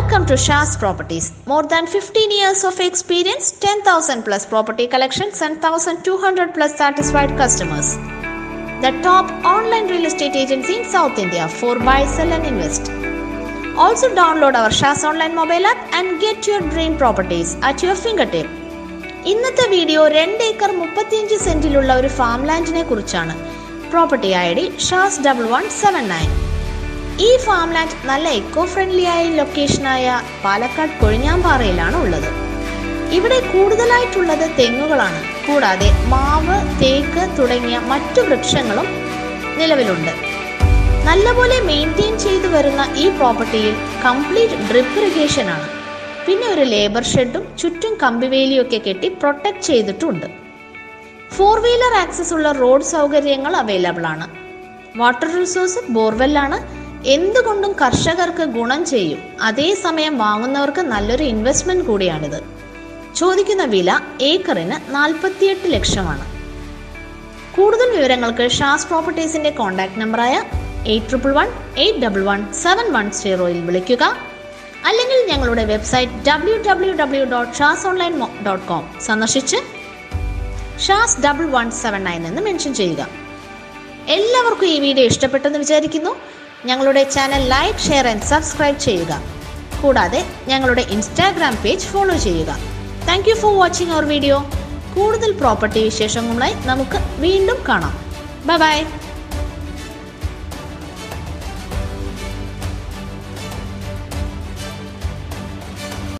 Welcome to Shah's Properties. More than 15 years of experience, 10,000 plus property collections, and 1,200 plus satisfied customers. The top online real estate agency in South India for buy, sell, and invest. Also, download our Shah's online mobile app and get your dream properties at your fingertip. ഇന്നത്തെ video രണ്ട് acre മുപ്പത്തിയഞ്ച് സെന്റിലുള്ള ഒരു farm ലാൻഡിനെ കുറിച്ചാണ് property I D ഷാസ് double one seven nine ഈ farm land നല്ല എക്കോ ഫ്രണ്ട്ലി ആയ ലൊക്കേഷനായ പാലക്കാട് കൊഴിഞ്ഞാമ്പാറയിലാണ് ഉള്ളത് ഇവിടെ കൂടുതലായിട്ടുള്ളത് തെങ്ങുകളാണ് കൂടാതെ മാവ് തേക്ക് തുടങ്ങിയ മറ്റു വൃക്ഷങ്ങളും നിലവിലുണ്ട് നല്ലപോലെ മെയിൻറ്റെയിൻ ചെയ്തു വരുന്ന ഈ പ്രോപ്പർട്ടിയിൽ കംപ്ലീറ്റ് ഡ്രിപ്പ് ഇറിഗേഷൻ ആണ് പിന്നെ ഒരു ലേബർ ഷെഡും ചുറ്റും കമ്പിവേലിയൊക്കെ കെട്ടി പ്രൊട്ടക്ട് ചെയ്തിട്ടുണ്ട് ഫോർ വീലർ ആക്സസ് ഉള്ള റോഡ് സൗകര്യങ്ങൾ അവൈലബിൾ ആണ് വാട്ടർ റിസോഴ്സ് ബോർവെല്ലാണ് എന്തുകൊണ്ടും കർഷകർക്ക് ഗുണം ചെയ്യും അതേസമയം വാങ്ങുന്നവർക്ക് നല്ലൊരു ഇൻവെസ്റ്റ്മെന്റ് കൂടിയാണിത് ചോദിക്കുന്ന വില ഏക്കറിന് നാൽപ്പത്തിയെട്ട് ലക്ഷമാണ് കൂടുതൽ വിവരങ്ങൾക്ക് ഷാസ് പ്രോപ്പർട്ടീസിന്റെ കോൺടാക്ട് നമ്പറായ eight triple one eight double one seven one സീറോയിൽ വിളിക്കുക അല്ലെങ്കിൽ ഞങ്ങളുടെ website W W W dot Shaz online dot com സന്ദർശിച്ച് Shaz double one seven nine എന്ന് മെൻഷൻ ചെയ്യുക എല്ലാവർക്കും ഈ വീഡിയോ ഇഷ്ടപ്പെട്ടെന്ന് വിചാരിക്കുന്നു ഞങ്ങളുടെ channel like share and subscribe ചെയ്യുക കൂടാതെ ഞങ്ങളുടെ ഇൻസ്റ്റാഗ്രാം പേജ് ഫോളോ ചെയ്യുക thank you for watching our video കൂടുതൽ പ്രോപ്പർട്ടി വിശേഷങ്ങളുമായി നമുക്ക് വീണ്ടും കാണാം ബൈ ബൈ